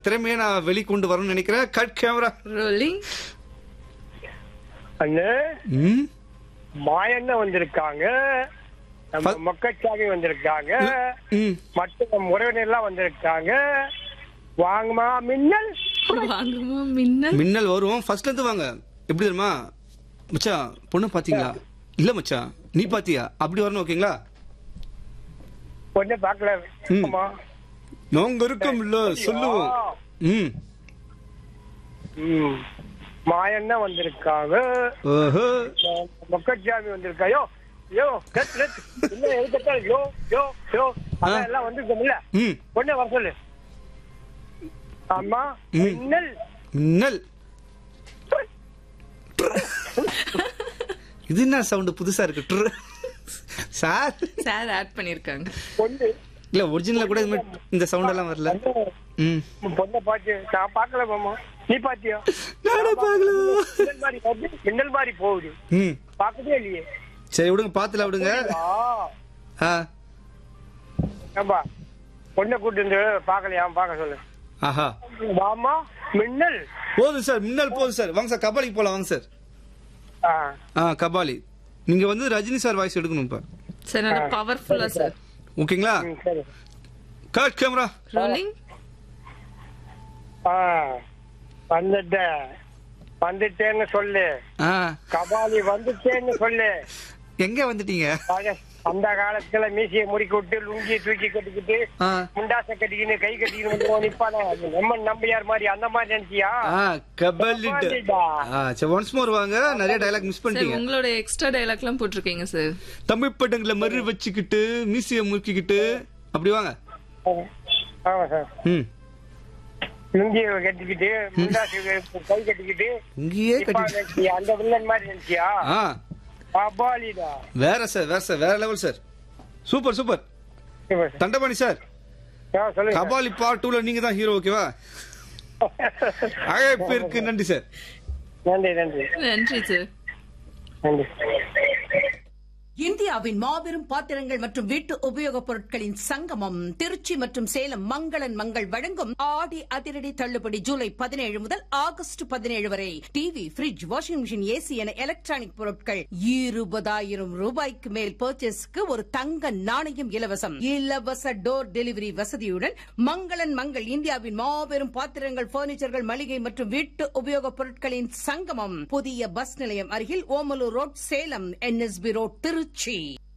திறமையை நான் வெளிக்கொண்டு வரணும்னு நினைக்கிறேன் கட் கேமரா ரோலிங் அண்ணே ம் மாயண்ண வந்திருக்காங்க நம்ம ஃப- மொக்கச்சாமி வந்திருக்காங்க ம் மற்ற நம்ம உறவினர்லாம் வந்திருக்காங்க வாங்கம்மா மின்னல் வாங்குமா மின்னல் மின்னல் வரும் ஃபர்ஸ்ட்ல இருந்து வாங்க எப்படி தெரியுமா மச்சான் பொண்ணு பாத்தீங்களா இல்ல மச்சான் நீ பாத்தியா அப்படி வரணும் ஓகேங்களா பொண்ணு பார்க்கல ம். ஆமா. நாங்க இருக்கோம் இல்ல சொல்லுவோம் ம் ம். மாயண்ண வந்திருக்காங்க ஓஹோ மொக்கச்சாமி வந்திருக்காயோ யோ லெட் லெட் இல்ல எதுக்கத்தாலும் யோ யோ யோ அதான் எல்லாம் வந்திருக்கோம்ல ம் பொண்ணு வர சொல்லு ஆமா ம். மின்னல் மின்னல் இது என்ன சவுண்ட் புதுசா இருக்கு ட்ரு. சார் சார் ஆட் பண்ணிருக்காங்க பொண்ணு இல்ல ஒரிஜினலா கூட இது மாதிரி இந்த சவுண்ட் எல்லாம் வரல ம் பொண்ணை பாத்து நான் பாக்கல மாமா நீ பாத்தியா நானே பார்க்கல மின்னல் மாதிரி வருது, மின்னல் மாதிரி போகுது ம் பாக்கவே இல்லையே சரி விடுங்க பாத்துல விடுங்க ஆ, ஆ ஏம்பா பொண்ணை கூட்டு வந்து பாக்கலையா பாக்க சொல்லு ஆஹா வாமா மின்னல் போதும் சார் மின்னல் போதும் சார் வாங்க சார் கபாலிக்கு போலாம் வாங்க சார் ஆ, ஆ கபாலி நீங்க வந்து ரஜினி சார் வாய்ஸ் எடுக்கணும் இப்ப சார் நல்லா பவர்ஃபுல்லா சார் ஓகேங்களா ம், சரி கட் கேமரா ரோலிங் ஆ வந்துட்டேன் வந்துட்டேன்னு சொல்லு ஆ கபாலி வந்துட்டேன்னு சொல்லு எங்க வந்துட்டீங்க அட, அந்த காலத்துல மீசியை முறுக்கி விட்டு லுங்கியை தூக்கி கட்டிக்கிட்டு ஆ முண்டாசை கட்டிக்கின்னு கை கட்டிக்கின்னு வந்து நிப்பானே நம்ம நம்பியார் மாதிரி அந்த மாதிரி நினைச்சியா ஆ கபாலி கபாலிடா. ஆ சரி ஒன்ஸ் மோர் வாங்க நிறைய டயலாக் மிஸ் சார் பண்ணிட்டீங்க உங்களோட எக்ஸ்ட்ரா டைலாக்லாம் போட்டிருக்கீங்க சார் தமிழ் படங்களை மறு வச்சுக்கிட்டு மீசிய முறுக்கிக்கிட்டு அப்படி வாங்க ஆமா சார் ம் லுங்கியை கட்டிக்கிட்டு முண்டாசை கை கட்டிக்கிட்டு இங்கேயே நிப்பா கட்டி நினைச்சியா அந்த வில்லன் மாதிரி நினைச்சியா ஆ கபாலிடா வேற சார் வேற சார் வேற லெவல் சார் சூப்பர் சூப்பர் சரி, சார். தண்டபாணி சார் ஆ, சொல்லுங்க சார். கபாலி பார்ட் டூல நீங்க தான் ஹீரோ ஓகேவா அழைப்பிற்கு நன்றி சார் நன்றி நன்றி நன்றி சார் நன்றி இந்தியாவின் மாபெரும் பாத்திரங்கள் மற்றும் வீட்டு உபயோகப் பொருட்களின் சங்கமம் திருச்சி மற்றும் சேலம் மங்களன் மங்கள் வழங்கும் ஆடி அதிரடி தள்ளுபடி ஜூலை பதினேழு முதல் ஆகஸ்ட் பதினேழு வரை TV fridge washing machine AC என எலக்ட்ரானிக் பொருட்கள் இருபதாயிரம் ரூபாய்க்கு மேல் பர்ச்சேஸ்க்கு ஒரு தங்க நாணயம் இலவசம் இலவச டோர் டெலிவரி வசதியுடன் மங்களன் மங்கள் இந்தியாவின் மாபெரும் பாத்திரங்கள் பர்னிச்சர்கள் மளிகை மற்றும் வீட்டு உபயோகப் பொருட்களின் சங்கமம் புதிய பஸ் நிலையம் அருகில் Omalur road Salem NSP road Trichy